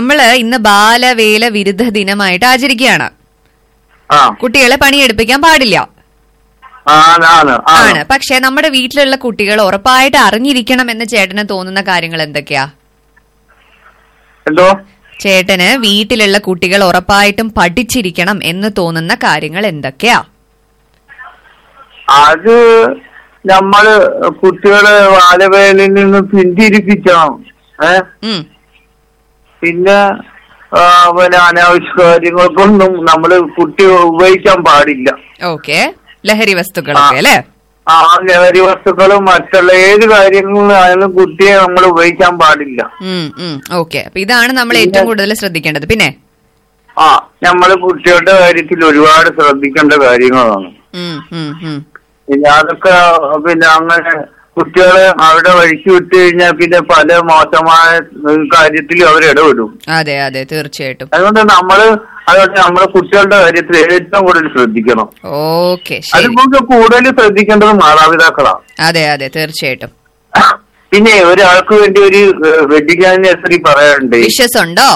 നമ്മള് ഇന്ന് ബാലവേല വിരുദ്ധ ദിനമായിട്ട് ആചരിക്കുകയാണ് ആ കുട്ടികളെ പണിയെടുപ്പിക്കാൻ പാടില്ല ആണ് ആണ് ആണ് ആണ് പക്ഷെ നമ്മുടെ വീട്ടിലുള്ള കുട്ടികൾ ഉറപ്പായിട്ട് അറിഞ്ഞിരിക്കണം എന്ന് ചേട്ടന് തോന്നുന്ന കാര്യങ്ങൾ എന്തൊക്കെയാ എന്തോ ചേട്ടന് വീട്ടിലുള്ള കുട്ടികൾ ഉറപ്പായിട്ടും പഠിച്ചിരിക്കണം എന്ന് തോന്നുന്ന കാര്യങ്ങൾ എന്തൊക്കെയാ അത് നമ്മള് കുട്ടികളെ ബാലവേലയിൽ നിന്ന് പിന്തിരിപ്പിക്കണം ഏ ഉം പിന്നെ ആ, പിന്നെ അനാവശ്യ കാര്യങ്ങൾക്കൊന്നും നമ്മള് കുട്ടി ഉപയോഗിക്കാൻ പാടില്ല ഓക്കെ ലഹരി വസ്തുക്കളൊക്കെ ആ. അല്ലേ ആ ലഹരി വസ്തുക്കളും മറ്റുള്ള ഏത് കാര്യങ്ങളിലായാലും കുട്ടിയെ നമ്മൾ ഉപയോഗിക്കാൻ പാടില്ല ഉം ഉം ഓക്കെ അപ്പൊ ഇതാണ് നമ്മൾ ഏറ്റവും കൂടുതൽ ശ്രദ്ധിക്കേണ്ടത് പിന്നെ ആ നമ്മള് കുട്ടികളുടെ കാര്യത്തിൽ ഒരുപാട് ശ്രദ്ധിക്കേണ്ട കാര്യങ്ങളാണ് ഉം ഉം ഉം പിന്നെ അതൊക്കെ പിന്നെ അങ്ങനെ കുട്ടികളെ അവിടെ വഴിക്ക് വിട്ടു കഴിഞ്ഞാൽ പിന്നെ പല മോശമായ കാര്യത്തിൽ അവർ ഇടപെടും അതെ അതെ തീർച്ചയായിട്ടും അതുകൊണ്ട് നമ്മള് അതുകൊണ്ട് നമ്മളെ കുട്ടികളുടെ കാര്യത്തിൽ ഏറ്റവും കൂടുതൽ ശ്രദ്ധിക്കണം ഓക്കെ അത് ശരി നമുക്ക് കൂടുതൽ ശ്രദ്ധിക്കേണ്ടത് മാതാപിതാക്കളാണ് അതെ അതെ തീർച്ചയായിട്ടും പിന്നെ ഒരാൾക്ക് വേണ്ടി ഒരു വെഡിങ് ആനിവേഴ്സറി പറയാറുണ്ട് വിഷസ് ഉണ്ടോ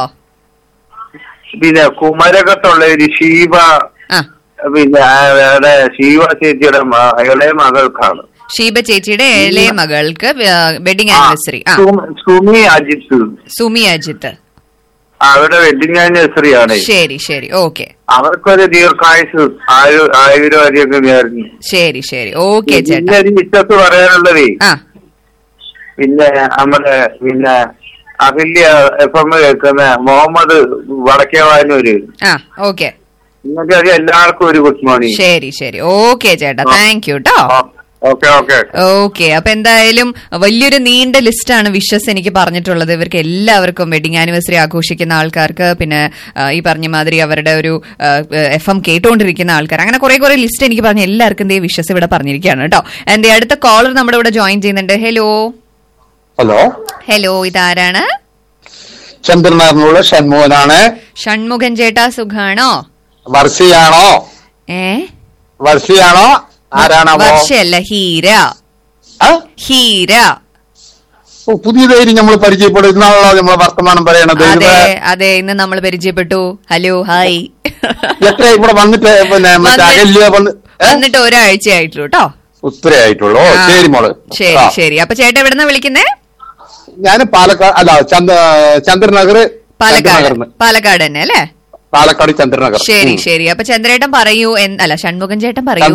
പിന്നെ കുമരകത്തുള്ള ഒരു ശീവ ആ പിന്നെ അവിടെ ശീവ ചേച്ചിയുടെ മ- ഇളയ മകൾക്കാണ് ഷീബ ചേച്ചിയുടെ ഇളയ മകൾക്ക് വെഡിങ് ആ, ആനിവേഴ്സറി ആ സുമ- സുമി അജിത്ത് സുമി അജിത്ത് അവരുടെ വെഡിങ് ആനിവേഴ്സറി ആണ് ശരി ശരി ഓക്കെ അവർക്കൊരു ദീർഘായുസ് ആയു ആയുർവാദിയൊക്കെ നേർന്നു ശരി ശരി ഓക്കെ പിന്നെ ചേട്ടാ ഒരു വിശ്വസ് പറയാനുള്ളതേ ആ പിന്നെ നമ്മുടെ പിന്നെ അഹില്യ എഫ് എം കേൾക്കുന്ന മുഹമ്മദ് വടക്കേവാനൂര് ആ ഓക്കെ നിങ്ങൾക്ക് അറിയാം എല്ലാവർക്കും ഒരു ഗുഡ് മോർണിംഗ് ശരി ശരി ഓക്കെ ചേട്ടാ ആ. താങ്ക് യു കേട്ടോ ഓക്കെ ഓക്കെ ഓക്കെ അപ്പൊ എന്തായാലും വലിയൊരു നീണ്ട ലിസ്റ്റാണ് വിഷസ് എനിക്ക് പറഞ്ഞിട്ടുള്ളത് ഇവർക്ക് എല്ലാവർക്കും വെഡിങ് ആനിവേഴ്സറി ആഘോഷിക്കുന്ന ആൾക്കാർക്ക് പിന്നെ ആ, ഈ പറഞ്ഞ മാതിരി അവരുടെ ഒരു എഫ് എം കേട്ടുകൊണ്ടിരിക്കുന്ന ആൾക്കാർ അങ്ങനെ കുറെ കുറെ ലിസ്റ്റ് എനിക്ക് പറഞ്ഞ എല്ലാവർക്കും ദേ വിഷസ് ഇവിടെ പറഞ്ഞിരിക്കുകയാണ് കേട്ടോ എന്റെ അടുത്ത കോളർ നമ്മുടെ ഇവിടെ ജോയിൻ ചെയ്യുന്നുണ്ട് ഹലോ ഹലോ ഹലോ ഇതാരാണ് ചന്ദ്രനാറിനുള്ള ഷൺമോഹനാണ് ഷൺമുഖൻ ചേട്ടാ സുഖാണോ വർഷിയാണോ ഏ വർഷിയാണോ ആരാണാവോ വർഷയല്ല ഹീര ആ? ഹീര ഓ, പുതിയതായി നമ്മൾ പരിചയപ്പെടുന്നാണല്ലോ നമ്മൾ വർത്തമാനം പറയണത് ഇത് അതെ അതെ ഇന്ന് നമ്മൾ പരിചയപ്പെട്ടു ഹലോ ഹായ് എത്ര ഇവിടെ വന്നിട്ട് പിന്നെ മറ്റേ വന്നിട്ട്- അകല്യ വന്ന് ഏ? എന്നിട്ട് ഒരാഴ്ച ആയിട്ടുള്ളൂ കേട്ടോ ഉത്തരേ ആയിട്ടുള്ളൂ ഓ, ആ. ശരി മോള് ശരി ആ. ശരി അപ്പൊ ചേട്ടാ എവിടുന്ന വിളിക്കുന്നേ ഞാൻ പാലക്കാട് അല്ല ചന്ദ്ര ചന്ദ്രനഗർ പാലക്കാട് ചന്ദ്രനഗർന്ന് പാലക്കാട് തന്നെ അല്ലേ പാലക്കാട് ചന്ദ്രനഗർ ശരി ഉം. ശരി അപ്പൊ ചന്ദ്രേട്ടൻ പറയൂ എന്ന് അല്ല ഷൺമുഖൻ ചേട്ടൻ പറയൂ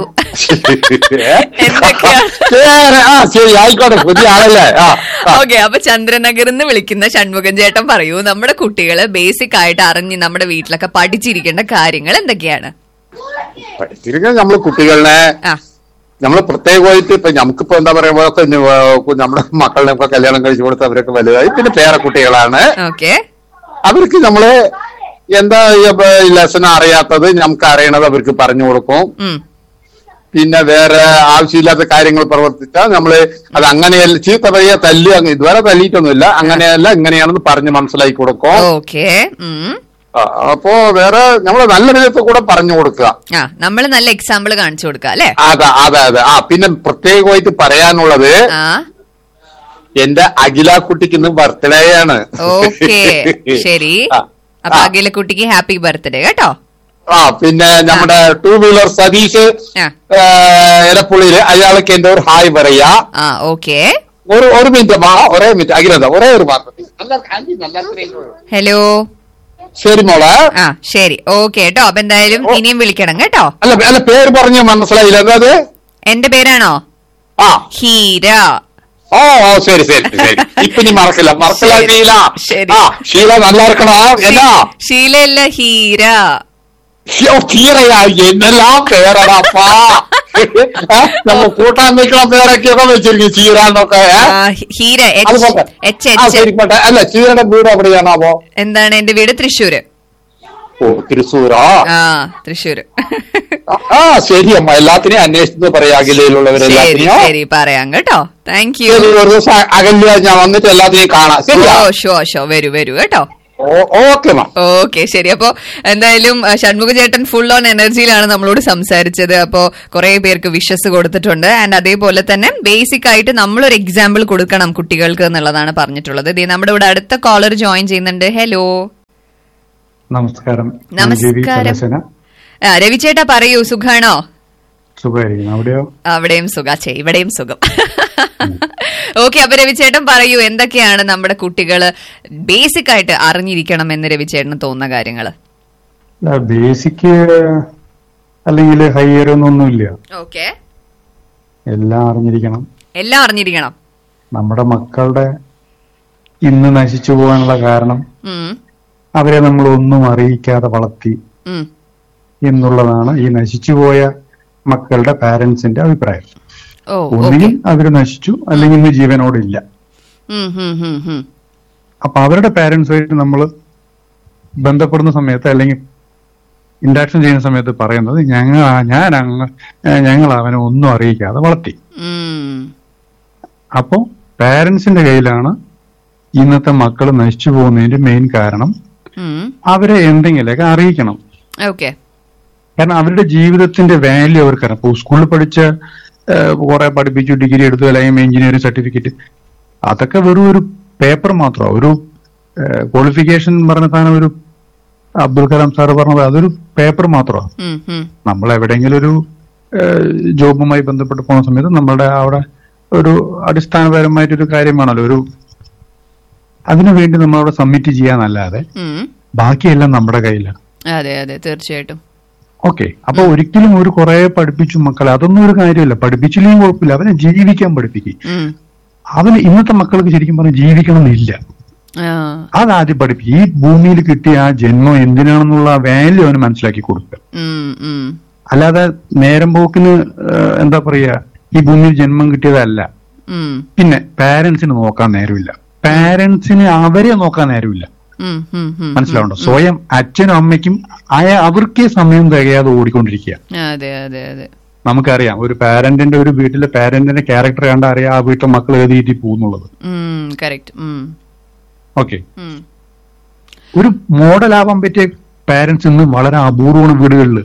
ഏ? എന്തൊക്കെയാ? ശരി, ആ ശരി ആയിക്കോട്ടെ പുതിയ ആളല്ലേ ആ ആ. ഓക്കെ അപ്പൊ ചന്ദ്രനഗറിൽ നിന്ന് വിളിക്കുന്ന ഷൺമുഖൻ ചേട്ടൻ പറയൂ നമ്മുടെ കുട്ടികള് ബേസിക് ആയിട്ട് അറിഞ്ഞ് നമ്മുടെ വീട്ടിലൊക്കെ പഠിച്ചിരിക്കേണ്ട കാര്യങ്ങൾ എന്തൊക്കെയാണ് പഠിച്ചിരിക്കാൻ നമ്മള് കുട്ടികളെ ആ നമ്മൾ പ്രത്യേകമായിട്ട് ഇപ്പൊ നമുക്കിപ്പോ എന്താ പറയാ ഒക്കെ ഇനി, ഏ, നമ്മുടെ മക്കളുടെ ഒക്കെ കല്യാണം കഴിച്ചു കൊടുത്ത് അവരൊക്കെ വലുതായി പിന്നെ പേരക്കുട്ടികളാണ് ഓക്കെ അവർക്ക് നമ്മള് എന്താ ലെസൺ അറിയാത്തത് നമുക്ക് അറിയണത് അവർക്ക് പറഞ്ഞു കൊടുക്കും ഉം പിന്നെ വേറെ ആവശ്യമില്ലാത്ത കാര്യങ്ങൾ പ്രവർത്തിച്ചാൽ നമ്മള് അത് അങ്ങനെയല്ല ചീത്ത പറയാ തല്ല് അങ്ങ് ഇതുവരെ തല്ലിയിട്ടൊന്നുമില്ല അങ്ങനെയല്ല ഇങ്ങനെയാണെന്ന് പറഞ്ഞ് മനസ്സിലാക്കി കൊടുക്കും ഓക്കെ ഉം ആ, അപ്പോ വേറെ നമ്മള് നല്ല വിധത്തിൽ കൂടെ പറഞ്ഞു കൊടുക്കുക ആ നമ്മൾ നല്ല എക്സാമ്പിൾ കാണിച്ചു കൊടുക്കാം അല്ലെ അതെ അതെ അതെ ആ പിന്നെ പ്രത്യേകമായിട്ട് പറയാനുള്ളത് ആ എന്റെ അഖില കുട്ടിക്ക് ഇന്ന് ബർത്ത്ഡേ ആണ് ഓക്കെ ശരി ആ, അപ്പൊ ആ, അഖിലക്കുട്ടിക്ക് ഹാപ്പി ബർത്ത്ഡേ കേട്ടോ ആ പിന്നെ നമ്മുടെ ടൂ വീലർ സതീഷ് ആ ഏ, എലപ്പുള്ളിയില് അയാൾക്ക് എന്റെ ഒരു ഹായ് പറയാ ആ ഓക്കെ ഒരു ഒരു മിനിറ്റ് മാ ഒരേ മിനിറ്റ് അഖിലത ഒരേ ഒരു വാർത്ത ഹലോ ശരി മോളെ ആ ശരി ഓക്കെ കേട്ടോ അപ്പൊ എന്തായാലും ഇനിയും വിളിക്കണം കേട്ടോ അല്ല അല്ല പേര് പറഞ്ഞ് മനസ്സിലായില്ല എന്താ എന്റെ പേരാണോ ആ ഹീര ഓ ഓ ശരി ശരി ശരി ഇപ്പൊ നീ മറക്കില്ല മറക്കില്ല ശരി, ഷീല ശരി. ആ ഷീല നല്ല ഇറക്കണോ എന്നാ ഷീലയല്ല ഹീര ഷോ, കീറയാ എന്നെല്ലാം പേരടാപ്പാ നമ്മ കൂട്ടാൻ നിൽക്കണ പേരൊക്കെയൊക്കെ വെച്ചിരിക്കും ചീരാന്നൊക്കെ ഏ? ആ, ഹീര അത് എച്ച് പോട്ടെ. എച്ച് ആ, എച്ച് ശരി, പോട്ടെ. അല്ല ചീരയുടെ വീട് എവിടെയാണാവോ എന്താണ് എന്റെ വീട് തൃശ്ശൂര് ഓ തൃശ്ശൂരാ ആ തൃശ്ശൂര് ആ ശരി അമ്മ എല്ലാത്തിനെയും അന്വേഷിച്ച് പറയാ ശരി അഖിലയിലുള്ളവരെല്ലാത്തിനെയും ശരി പറയാം കേട്ടോ താങ്ക് യു ശരി, ഒരു ദിവസം അകല്യ ഞാൻ വന്നിട്ട് എല്ലാത്തിനെയും കാണാം ശരിയാ ഓ ഷോ ഷോ വരൂ വരൂ കേട്ടോ ഓക്കെ മാം ഓക്കെ ശരി അപ്പോ എന്തായാലും അഹ് ഷൺമുഖ ചേട്ടൻ ഫുൾ ഓൺ എനർജിയിലാണ് നമ്മളോട് സംസാരിച്ചത് അപ്പോ കുറെ പേർക്ക് വിഷസ് കൊടുത്തിട്ടുണ്ട് ആൻഡ് അതേപോലെ തന്നെ ബേസിക് ആയിട്ട് നമ്മളൊരു എക്സാമ്പിൾ കൊടുക്കണം കുട്ടികൾക്ക് എന്നുള്ളതാണ് പറഞ്ഞിട്ടുള്ളത് ദേ നമ്മുടെ ഇവിടെ അടുത്ത കോളർ ജോയിൻ ചെയ്യുന്നുണ്ട് ഹലോ നമസ്കാരം ഞാൻ നമസ്കാരം. രവി ചലസന ആ, രവിചേട്ടാ പറയൂ സുഖാണോ സുഖമായിരിക്കുന്നു അവിടെയോ അവിടെയും സുഖാച്ചേ ഇവിടെയും സുഖം ഓക്കെ അപ്പൊ രവിചേട്ടൻ പറയൂ എന്തൊക്കെയാണ് നമ്മുടെ കുട്ടികള് ബേസിക് ആയിട്ട് അറിഞ്ഞിരിക്കണം എന്ന് രവിചേട്ടന് തോന്നുന്ന കാര്യങ്ങള് ബേസിക് അല്ലെങ്കിൽ ഹയർ എന്നൊന്നുമില്ല ഓക്കെ എല്ലാം അറിഞ്ഞിരിക്കണം എല്ലാം അറിഞ്ഞിരിക്കണം നമ്മുടെ മക്കളുടെ ഇന്ന് നശിച്ചു പോകാനുള്ള കാരണം ഉം, അവരെ നമ്മൾ ഒന്നും അറിയിക്കാതെ വളർത്തി ഉം, എന്നുള്ളതാണ് ഈ നശിച്ചുപോയ മക്കളുടെ പാരന്റ്സിന്റെ അഭിപ്രായം ഓ ഒന്നുകിൽ ഓക്കെ അവർ നശിച്ചു അല്ലെങ്കിൽ ഇന്ന് ജീവനോടില്ല ഉം, ഉം, ഉം, ഉം. അപ്പൊ അവരുടെ പാരന്റ്സുമായിട്ട് നമ്മൾ ബന്ധപ്പെടുന്ന സമയത്ത് അല്ലെങ്കിൽ ഇന്ററാക്ഷൻ ചെയ്യുന്ന സമയത്ത് പറയുന്നത് ഞങ്ങൾ ഞാൻ അങ്ങ് ഞങ്ങൾ അവനെ ഒന്നും അറിയിക്കാതെ വളർത്തി ഉം, അപ്പോൾ പാരന്റ്സിന്റെ കയ്യിലാണ് ഇന്നത്തെ മക്കൾ നശിച്ചു പോകുന്നതിന്റെ മെയിൻ കാരണം ഉം. അവരെ എന്തെങ്കിലുമൊക്കെ അറിയിക്കണം ഓക്കെ കാരണം അവരുടെ ജീവിതത്തിന്റെ വാല്യൂ അവർക്കറിയാം ഇപ്പോൾ സ്കൂളിൽ പഠിച്ച കുറെ പഠിപ്പിച്ചു ഡിഗ്രി എടുത്തു അല്ലെങ്കിൽ എഞ്ചിനീയറിംഗ് സർട്ടിഫിക്കറ്റ് അതൊക്കെ വെറും ഒരു പേപ്പർ മാത്രമാണ് ഒരു ക്വാളിഫിക്കേഷൻ പറഞ്ഞ സാധനം ഒരു അബ്ദുൽ കലാം സാർ പറഞ്ഞത് അതൊരു പേപ്പർ മാത്രമാണ് ഉം, ഉം. നമ്മൾ എവിടെയെങ്കിലും ഒരു ജോബുമായി ബന്ധപ്പെട്ട് പോകുന്ന സമയത്ത് നമ്മളുടെ അവിടെ ഒരു അടിസ്ഥാനപരമായിട്ടൊരു കാര്യമാണല്ലോ ഒരു അതിനു വേണ്ടി നമ്മൾ അവിടെ സബ്മിറ്റ് ചെയ്യാന്നല്ലാതെ ഉം. ബാക്കിയെല്ലാം നമ്മുടെ കയ്യിലാണ് അതെ അതെ തീർച്ചയായിട്ടും ഓക്കെ അപ്പൊ ഒരിക്കലും ഒരു കുറെ പഠിപ്പിച്ചു മക്കളെ അതൊന്നും ഒരു കാര്യമില്ല പഠിപ്പിച്ചില്ലെങ്കിൽ കുഴപ്പമില്ല അവനെ ജീവിക്കാൻ പഠിപ്പിക്കും ഉം. അവന് ഇന്നത്തെ മക്കൾക്ക് ശരിക്കും പറഞ്ഞാൽ ജീവിക്കണം എന്നില്ല ആ, അതാദ്യം പഠിപ്പിക്കും ഈ ഭൂമിയിൽ കിട്ടിയ ആ ജന്മം എന്തിനാണെന്നുള്ള വാല്യൂ അവന് മനസ്സിലാക്കി കൊടുക്കുക ഉം, ഉം. അല്ലാതെ നേരം പോക്കിന് ഏഹ്, എന്താ പറയാ ഈ ഭൂമിയിൽ ജന്മം കിട്ടിയതല്ല ഉം, പിന്നെ പാരന്റ്സിന് നോക്കാൻ നേരമില്ല പാരന്റ്സിന് അവരെ നോക്കാൻ നേരമില്ല ഉം, ഉം, ഉം. മനസ്സിലാവുണ്ടോ സ്വയം അച്ഛനും അമ്മയ്ക്കും അയ അവർക്കേ സമയം തികയാതെ ഓടിക്കൊണ്ടിരിക്കുക അതെ അതെ അതെ നമുക്കറിയാം ഒരു പാരന്റിന്റെ ഒരു വീട്ടിലെ പാരന്റിന്റെ ക്യാരക്ടർ കണ്ടാൽ അറിയാം ആ വീട്ടിലെ മക്കൾ ഏത് രീതിയിൽ പോകുന്നുള്ളത് കറക്റ്റ് ഓക്കെ ഒരു മോഡലാവാൻ പറ്റിയ പാരന്റ്സ് ഇന്ന് വളരെ അപൂർവമാണ് വീടുകളിൽ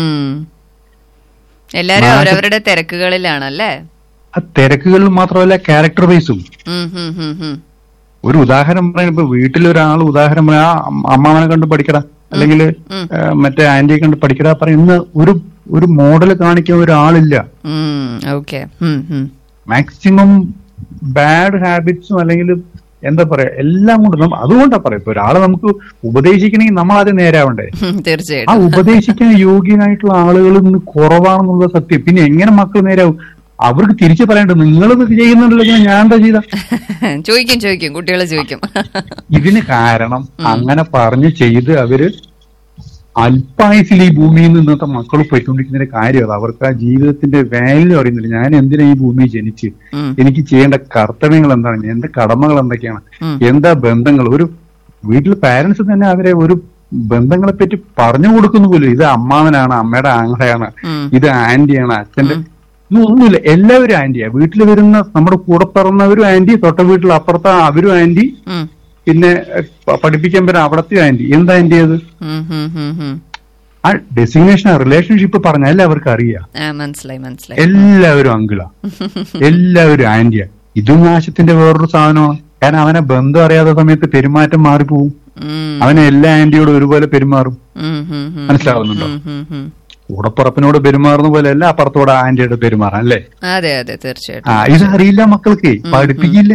എല്ലാരും മാറ്റം- അവരവരുടെ തിരക്കുകളിലാണല്ലേ ആ തിരക്കുകളിൽ മാത്രമല്ല ക്യാരക്ടർ വൈസും ഉം, ഉം, ഉം, ഉം. ഒരു ഉദാഹരണം പറയാൻ ഇപ്പൊ വീട്ടിലൊരാൾ ഉദാഹരണം പറയാ ആ അമ്മാവനെ കണ്ട് പഠിക്കടാ അല്ലെങ്കിൽ ഉം. മറ്റേ ആന്റിയെ കണ്ട് പഠിക്കടാ പറയും ഇന്ന് ഒരു ഒരു മോഡൽ കാണിക്കാൻ ഒരാളില്ല ഉം, ഓക്കെ ഉം, ഉം. മാക്സിമം ബാഡ് ഹാബിറ്റ്സും അല്ലെങ്കിൽ എന്താ പറയാ എല്ലാം കൊണ്ട് നമ്മ അതുകൊണ്ടാ പറയാം ഇപ്പൊ ഒരാളെ നമുക്ക് ഉപദേശിക്കണമെങ്കിൽ നമ്മൾ ആദ്യം നേരാവണ്ടേ ഉം, ആ തീർച്ചയായിട്ടും ഉപദേശിക്കാൻ യോഗ്യനായിട്ടുള്ള ആളുകൾ ഇന്ന് കുറവാണെന്നുള്ള സത്യം പിന്നെ എങ്ങനെ മക്കൾ നേരാവും അവർക്ക് തിരിച്ചു പറയേണ്ടത് നിങ്ങളിത് ചെയ്യുന്നുണ്ടല്ലോ ഞാൻ എന്താ ചെയ്ത ചോദിക്കും ചോദിക്കും കുട്ടികൾ ചോദിക്കും ഇതിന് കാരണം അങ്ങനെ പറഞ്ഞ് ചെയ്ത് അവര് അല്പായുസിൽ ഈ ഭൂമിയിൽ നിന്ന് ഇന്നത്തെ മക്കൾ പോയിക്കൊണ്ടിരിക്കുന്നതിന്റെ കാര്യം അത് അവർക്ക് ആ ജീവിതത്തിന്റെ വാല്യൂ അറിയുന്നില്ല ഞാൻ എന്തിനാ ഈ ഭൂമിയിൽ ജനിച്ച് ഉം, എനിക്ക് ചെയ്യേണ്ട കർത്തവ്യങ്ങൾ എന്താണ് എന്റെ കടമകൾ എന്തൊക്കെയാണ് ഉം. എന്താ ബന്ധങ്ങൾ ഒരു വീട്ടിൽ പാരന്റ്സ് തന്നെ അവരെ ഒരു ബന്ധങ്ങളെ പറ്റി പറഞ്ഞു കൊടുക്കുന്നു പോലും ഇത് അമ്മാവനാണ് അമ്മയുടെ ആങ്ങളയാണ് ഉം. ഇത് ആന്റിയാണ് അച്ഛന്റെ ഇതൊന്നുമില്ല എല്ലാവരും ആന്റിയാ വീട്ടിൽ വരുന്ന നമ്മുടെ കൂടെ പിറന്നവരും ആന്റി തൊട്ട വീട്ടിൽ അപ്പുറത്തെ അവരും ആന്റി ഉം, പിന്നെ എഹ്, പ- പഠിപ്പിക്കാൻ പറ്റുന്ന അവിടത്തെ ആന്റി എന്താ ആന്റി അത് ഉം, ഉം, ഉം, ഉം. ആ ഡെസിഗ്നേഷൻ റിലേഷൻഷിപ്പ് പറഞ്ഞാൽ എല്ലാവർക്കും അറിയാം ആ, മനസ്സിലായി മനസ്സിലായി എല്ലാവരും അങ്കിളാ എല്ലാവരും ആന്റിയാ ഇതും നാശത്തിന്റെ വേറൊരു സാധനമാണ് കാരണം അവനെ ബന്ധം അറിയാത്ത സമയത്ത് പെരുമാറ്റം മാറിപ്പോവും ഉം, അവനെ എല്ലാ ആന്റിയോടും ഒരുപോലെ പെരുമാറും ഉം, ഉം, ഉം. മനസ്സിലാവുന്നുണ്ടോ ഉം, ഉം, ഉം. കൂടപ്പുറപ്പിനോട് പെരുമാറുന്ന പോലെ അല്ല അപ്പുറത്തോടെ ആന്റിയോട് പെരുമാറാം അല്ലേ അതെ അതെ തീർച്ചയായിട്ടും ആ ഇത് അറിയില്ല മക്കൾക്ക് പഠിപ്പിക്കില്ല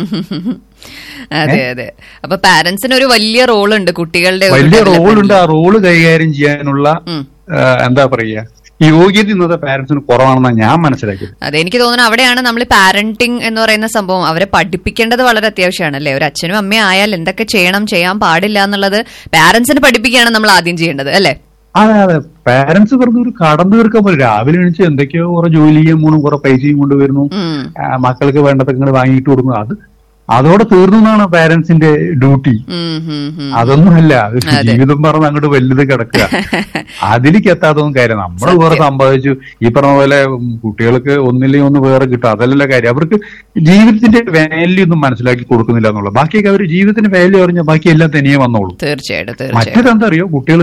അതെ അതെ അപ്പൊ പാരന്റ്സിന് ഒരു വലിയ റോൾ ഉണ്ട് കുട്ടികളുടെ ഒരു വലിയ development ൽ. റോളുണ്ട് ആ റോള് കൈകാര്യം ചെയ്യാനുള്ള ഉം. ആ, എന്താ പറയാ യോഗ്യത ഇന്നത്തെ പാരന്റ്സിന് കുറവാണെന്നാണ് ഞാൻ മനസ്സിലാക്കിയത് അതെ എനിക്ക് തോന്നുന്നു അവിടെയാണ് നമ്മൾ പാരന്റിങ് എന്ന് പറയുന്ന സംഭവം അവരെ പഠിപ്പിക്കേണ്ടത് വളരെ അത്യാവശ്യമാണ് അല്ലേ ഒരു അച്ഛനും അമ്മയും ആയാൽ എന്തൊക്കെ ചെയ്യണം ചെയ്യാൻ പാടില്ല എന്നുള്ളത് പാരന്റ്സിന് പഠിപ്പിക്കുകയാണ് നമ്മൾ ആദ്യം ചെയ്യേണ്ടത് അല്ലേ അതെ അതെ പാരന്റ്സ് വെറുതെ ഒരു കടം തീർക്കാൻ പോലെ രാവിലെ എണിച്ച് എന്തൊക്കെയോ കുറെ ജോലി ചെയ്യാൻ പോണു കുറെ പൈസയും കൊണ്ടുവരുന്നു ഉം. ആ, മക്കൾക്ക് വേണ്ടതൊക്കെ ഇങ്ങോട്ട് വാങ്ങിയിട്ട് കൊടുക്കുന്നു അത് അതോടെ തീർന്നു എന്നാണ് പാരന്റ്സിന്റെ ഡ്യൂട്ടി ഉം, ഉം, ഉം. അതൊന്നുമല്ല അത് അതെ. ജീവിതം പറഞ്ഞ് അങ്ങോട്ട് വലുത് കിടക്കുക അതിലേക്ക് എത്താത്തതും കാര്യം നമ്മൾ കുറെ സമ്പാദിച്ചു ഈ പറഞ്ഞ പോലെ ഉം, കുട്ടികൾക്ക് ഒന്നില്ലെങ്കിൽ ഒന്ന് വേറെ കിട്ടും അതല്ലല്ലോ കാര്യം അവർക്ക് ജീവിതത്തിന്റെ വാല്യൂ ഒന്നും മനസ്സിലാക്കി കൊടുക്കുന്നില്ല എന്നുള്ളത് ബാക്കിയൊക്കെ അവർ ജീവിതത്തിന്റെ വാല്യൂ അറിഞ്ഞാൽ ബാക്കി എല്ലാം തനിയെ വന്നോളൂ തീർച്ചയായിട്ടും തീർച്ചയായിട്ടും മറ്റേത് എന്താ അറിയോ കുട്ടികൾക്ക്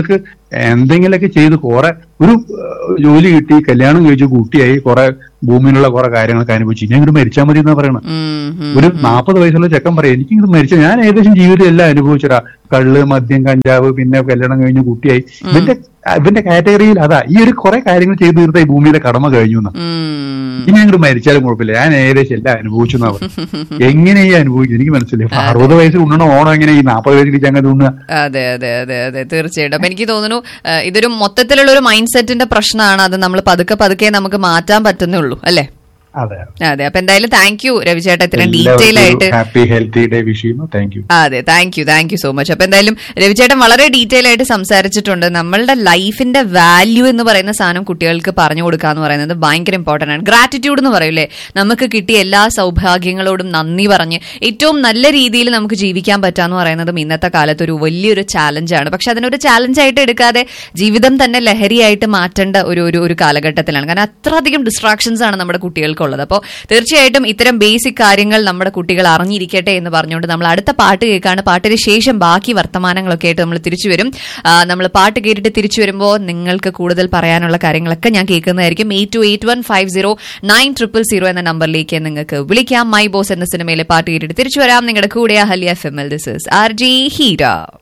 എന്തെങ്കിലുമൊക്കെ ചെയ്ത് കുറെ ഒരു ഏഹ്, ജോലി കിട്ടി കല്യാണം കഴിച്ചു കുട്ടിയായി കുറെ ഭൂമിയിലുള്ള കുറെ കാര്യങ്ങളൊക്കെ അനുഭവിച്ചു ഞാൻ ഇങ്ങോട്ട് മരിച്ചാൽ മതി എന്നാ പറയണത് ഉം, ഉം. ഒരു നാൽപ്പത് വയസ്സുള്ള ചെക്കൻ പറയാം എനിക്ക് ഇങ്ങോട്ട് മരിച്ച ഞാൻ ഏകദേശം ജീവിതം എല്ലാം അനുഭവിച്ചടാ കള്ള് മദ്യം കഞ്ചാവ് പിന്നെ കല്യാണം കഴിഞ്ഞു കുട്ടിയായി ഇവന്റെ ഇവന്റെ കാറ്റഗറിയിൽ അതാ ഈ ഒരു കുറെ കാര്യങ്ങൾ ചെയ്തു തീർത്ത ഈ ഭൂമിയിലെ കടമ കഴിഞ്ഞു എന്നാ ഉം. ഇനി അങ്ങോട്ട് മരിച്ചാലും കുഴപ്പമില്ല ഞാൻ ഏകദേശം എല്ലാം അനുഭവിച്ചു എന്നാ പറഞ്ഞത് എങ്ങനെ ഈ അനുഭവിച്ചു എനിക്ക് മനസ്സിലായി ഇപ്പൊ അറുപത് വയസ്സിൽ ഉണ്ണണ ഓണം എങ്ങനെ ഈ നാൽപ്പത് വയസ്സിൽ അങ്ങനെ ഉണ്ണുക അതെ അതെ അതെ അതെ തീർച്ചയായിട്ടും അപ്പൊ എനിക്ക് തോന്നുന്നു ആ, ഇതൊരു മൊത്തത്തിലുള്ള ഒരു മൈൻഡ് സെറ്റിന്റെ പ്രശ്നമാണ് അത് നമ്മൾ പതുക്കെ പതുക്കെ നമുക്ക് മാറ്റാൻ പറ്റുന്നുള്ളൂ അല്ലേ അതെ അതെ അപ്പൊ എന്തായാലും താങ്ക് യു രവിചേട്ട ഇത്രയും ഡീറ്റെയിൽ ആയിട്ട് ഹാപ്പി ഹെൽത്തി ഡേ വിഷ് ചെയ്യുന്നു താങ്ക് യു അതെ thank you thank you so much അപ്പൊ എന്തായാലും രവിചേട്ടൻ വളരെ ഡീറ്റെയിൽ ആയിട്ട് സംസാരിച്ചിട്ടുണ്ട് നമ്മളുടെ ലൈഫിന്റെ വാല്യൂ എന്ന് പറയുന്ന സാധനം കുട്ടികൾക്ക് പറഞ്ഞു കൊടുക്കുക എന്ന് പറയുന്നത് ഭയങ്കര ഇമ്പോർട്ടന്റ് ആണ് ഗ്രാറ്റിറ്റ്യൂഡ് എന്ന് പറയൂലേ നമുക്ക് കിട്ടിയ എല്ലാ സൗഭാഗ്യങ്ങളോടും നന്ദി പറഞ്ഞ് ഏറ്റവും നല്ല രീതിയിൽ നമുക്ക് ജീവിക്കാൻ പറ്റാന്ന് പറയുന്നതും ഇന്നത്തെ കാലത്ത് ഒരു വലിയൊരു ചാലഞ്ചാണ് പക്ഷെ അതിനൊരു ചാലഞ്ചായിട്ട് എടുക്കാതെ ജീവിതം തന്നെ ലഹരിയായിട്ട് മാറ്റേണ്ട ഒരു ഒരു ഒരു കാലഘട്ടത്തിലാണ് കാരണം അത്രയധികം ഡിസ്ട്രാക്ഷൻസ് ആണ് നമ്മുടെ കുട്ടികൾക്കുള്ളത് അപ്പോൾ തീർച്ചയായിട്ടും ഇത്തരം ബേസിക് കാര്യങ്ങൾ നമ്മുടെ കുട്ടികൾ അറിഞ്ഞിരിക്കട്ടെ എന്ന് പറഞ്ഞുകൊണ്ട് നമ്മൾ അടുത്ത പാട്ട് കേൾക്കാണ് പാട്ടിന് ശേഷം ബാക്കി വർത്തമാനങ്ങളൊക്കെ ആയിട്ട് നമ്മൾ തിരിച്ചു വരും നമ്മൾ പാട്ട് കേട്ടിട്ട് തിരിച്ചു വരുമ്പോൾ നിങ്ങൾക്ക് കൂടുതൽ പറയാനുള്ള കാര്യങ്ങളൊക്കെ ഞാൻ കേൾക്കുന്നതായിരിക്കും eight two eight one five zero nine triple zero എന്ന നമ്പറിലേക്ക് നിങ്ങൾക്ക് വിളിക്കാം മൈ ബോസ് എന്ന സിനിമയിലെ പാട്ട് കേട്ടിട്ട് തിരിച്ചു വരാം നിങ്ങളുടെ കൂടെ ഹലിയ എഫ് എം എൽ ദിസ് ആർ ജി ഹീര